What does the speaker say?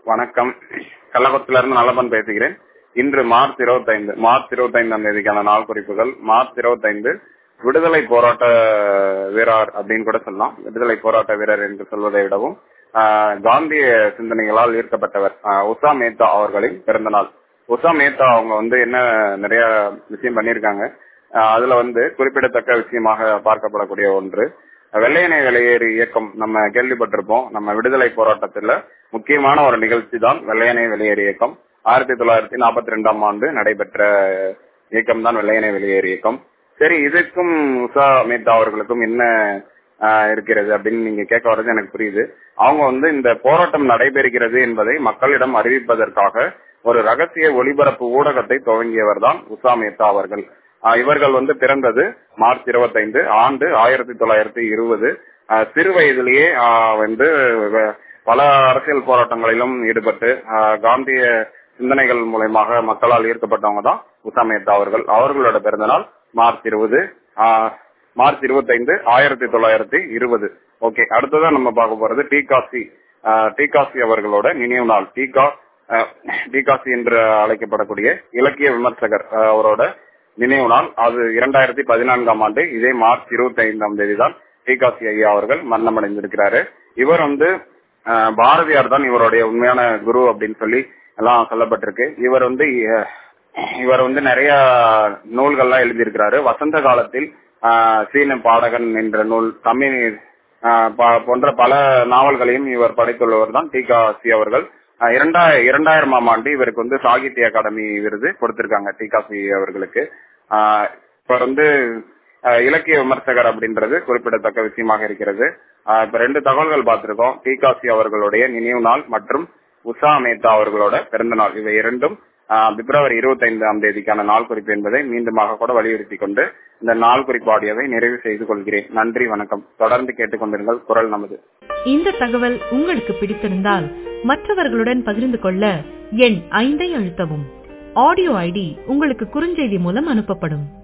வணக்கம் கள்ளக்குளத்துல இருந்து நல்லப்பன் பேசுகிறேன் இன்று மார்ச் இருபத்தைந்து மார்ச் இருபத்தைந்தாம் தேதிக்கான நாள் குறிப்புகள் மார்ச் இருபத்தைந்து விடுதலை போராட்ட வீரர் அப்படின்னு கூட சொல்லலாம் விடுதலை போராட்ட வீரர் என்று சொல்வதை விடவும் ஆஹ், காந்திய சிந்தனைகளால் ஈர்க்கப்பட்டவர் ஆஹ், உஷா மேத்தா அவர்களின் பிறந்த நாள் உஷா மேத்தா அவங்க வந்து என்ன நிறைய விஷயம் பண்ணியிருக்காங்க ஆஹ், அதுல வந்து குறிப்பிடத்தக்க விஷயமாக பார்க்கப்படக்கூடிய ஒன்று வெள்ளையனை வெளியேறு இயக்கம் நம்ம கேள்விப்பட்டிருப்போம் நம்ம விடுதலை போராட்டத்துல முக்கியமான ஒரு நிகழ்ச்சி தான் வெள்ளையனை வெளியேறு இயக்கம் ஆயிரத்தி தொள்ளாயிரத்தி நாற்பத்தி ரெண்டாம் ஆண்டு நடைபெற்ற இயக்கம் தான் வெள்ளையனை வெளியேறு இயக்கம் சரி இதுக்கும் உஷா மேத்தா அவர்களுக்கும் என்ன ஆஹ், இருக்கிறது அப்படின்னு நீங்க கேட்க வர்றது எனக்கு புரியுது அவங்க வந்து இந்த போராட்டம் நடைபெறுகிறது என்பதை மக்களிடம் அறிவிப்பதற்காக ஒரு ரகசிய ஒளிபரப்பு ஊடகத்தை துவங்கியவர் தான் உஷா மேத்தா அவர்கள் ஆஹ், இவர்கள் வந்து பிறந்தது மார்ச் இருபத்தைந்து ஆண்டு ஆயிரத்தி தொள்ளாயிரத்தி இருபது சிறு வயதிலேயே ஆஹ், வந்து வ- பல அரசியல் போராட்டங்களிலும் ஈடுபட்டு ஆஹ், காந்திய சிந்தனைகள் மூலயமாக மக்களால் ஈர்க்கப்பட்டவங்க தான் உஷா மேத்தா அவர்கள் அவர்களோட பிறந்த நாள் மார்ச் இருபது மார்ச் இருபத்தைந்து ஆயிரத்தி தொள்ளாயிரத்தி இருபது ஓகே அடுத்ததான் நம்ம பார்க்க போறது டி காசி ஆஹ், டி காசி அவர்களோட நினைவு நாள் டீகா டிகாசி என்று அழைக்கப்படக்கூடிய இலக்கிய விமர்சகர் ஆஹ், அவரோட நினைவு நாள் அது இரண்டாயிரத்தி பதினான்காம் ஆண்டு இதே மார்ச் இருபத்தி ஐந்தாம் தேதி தான் டிகாசி ஐயா அவர்கள் மரணமடைந்திருக்கிறாரு இவர் வந்து ஆஹ், பாரதியார் தான் இவருடைய உண்மையான குரு அப்படின்னு சொல்லி எல்லாம் சொல்லப்பட்டிருக்கு இவர் வந்து அஹ், இவர் வந்து நிறைய நூல்கள்லாம் எழுதியிருக்கிறாரு வசந்த காலத்தில் ஆஹ், சீன பாடகன் என்ற நூல் தமிழ் ஆஹ், ப- போன்ற பல நாவல்களையும் இவர் படைத்துள்ளவர் தான் டிகாசி அவர்கள் ஆஹ், இரண்டா இரண்டாயிரமாம் ஆண்டு இவருக்கு வந்து சாகித்ய அகாடமி விருது கொடுத்திருக்காங்க டிகாசி அவர்களுக்கு ஆஹ், இப்ப வந்து ஆஹ், இலக்கிய விமர்சகர் அப்படின்றது குறிப்பிடத்தக்க விஷயமாக இருக்கிறது ஆஹ், இப்ப ரெண்டு தகவல்கள் பார்த்திருக்கோம் டிகாசி அவர்களுடைய நினைவு நாள் மற்றும் உஷா மேத்தா அவர்களோட பிறந்த நாள் இவை இரண்டும் ஆஹ், பிப்ரவரி இருபத்தி ஐந்தாம் தேதிக்கான நாள் குறிப்பு என்பதை மீண்டுமாக கூட வலியுறுத்தி கொண்டு இந்த நாள் குறிப்பு ஆடியோவை நிறைவு செய்து கொள்கிறேன் நன்றி வணக்கம் தொடர்ந்து கேட்டுக்கொண்டிருங்கள் குரல் நமது இந்த தகவல் உங்களுக்கு பிடித்திருந்தால் மற்றவர்களுடன் பகிர்ந்து கொள்ள எண் ஐந்தை அழுத்தவும் ஆடியோ ஐடி உங்களுக்கு குறுஞ்செய்தி மூலம் அனுப்பப்படும்